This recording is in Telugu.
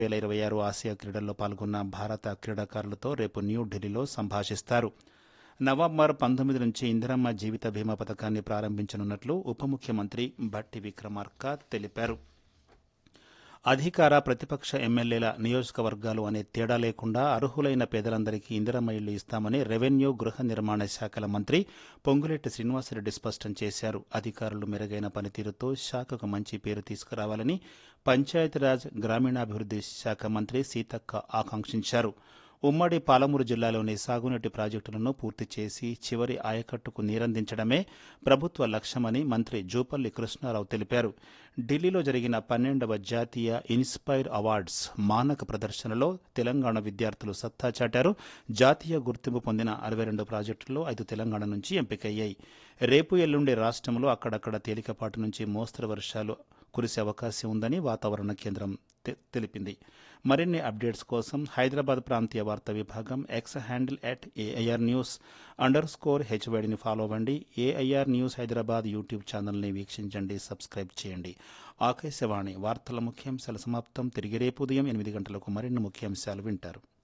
వేల ఇరవై ఆరు ఆసియా క్రీడల్లో పాల్గొన్న భారత క్రీడాకారులతో రేపు న్యూఢిల్లీలో సంభాషిస్తారు నవంబర్ పంతొమ్మిది నుంచి ఇందిరమ్మ జీవిత బీమా పథకాన్ని ప్రారంభించనున్నట్లు ఉప ముఖ్యమంత్రి భట్టి విక్రమార్క తెలిపారు అధికార ప్రతిపక్ష ఎమ్మెల్యేల నియోజకవర్గాలు అనే తేడా లేకుండా అర్హులైన పేదలందరికీ ఇందిరమ్మ ఇళ్లు ఇస్తామని రెవెన్యూ గృహ నిర్మాణ శాఖల మంత్రి పొంగులేటి శ్రీనివాసరెడ్డి స్పష్టం చేశారు అధికారులు మెరుగైన పనితీరుతో శాఖకు మంచి పేరు తీసుకురావాలని పంచాయతీరాజ్ గ్రామీణాభివృద్ది శాఖ మంత్రి సీతక్క ఆకాంక్షించారు ఉమ్మడి పాలమూరు జిల్లాలోని సాగునీటి ప్రాజెక్టులను పూర్తి చేసి చివరి ఆయకట్టుకు నీరందించడమే ప్రభుత్వ లక్ష్యమని మంత్రి జూపల్లి కృష్ణారావు తెలిపారు ఢిల్లీలో జరిగిన పన్నెండవ జాతీయ ఇన్స్పైర్ అవార్డ్స్ మానక ప్రదర్శనలో తెలంగాణ విద్యార్థులు సత్తా చాటారు జాతీయ గుర్తింపు పొందిన అరవై రెండు ప్రాజెక్టుల్లో ఐదు తెలంగాణ నుంచి ఎంపికయ్యాయి రేపు ఎల్లుండి రాష్ట్రంలో అక్కడక్కడ తేలికపాటి నుంచి మోస్తరు వర్షాలు కురిసే అవకాశం ఉందని వాతావరణ కేంద్రం తె- తెలిపింది మరిన్ని అప్డేట్స్ కోసం హైదరాబాద్ ప్రాంతీయ వార్తా విభాగం X handle at AIR news underscore హెచ్వైడిని ఫాలో అవ్వండి ఏఐఆర్ న్యూస్ హైదరాబాద్ యూట్యూబ్ ఛానల్ని వీక్షించండి సబ్స్క్రైబ్ చేయండి ఆకాశవాణి వార్తల ముఖ్యాంశాల సమాప్తం తిరిగి రేపు ఉదయం ఎనిమిది గంటలకు మరిన్ని ముఖ్యాంశాలు వింటారు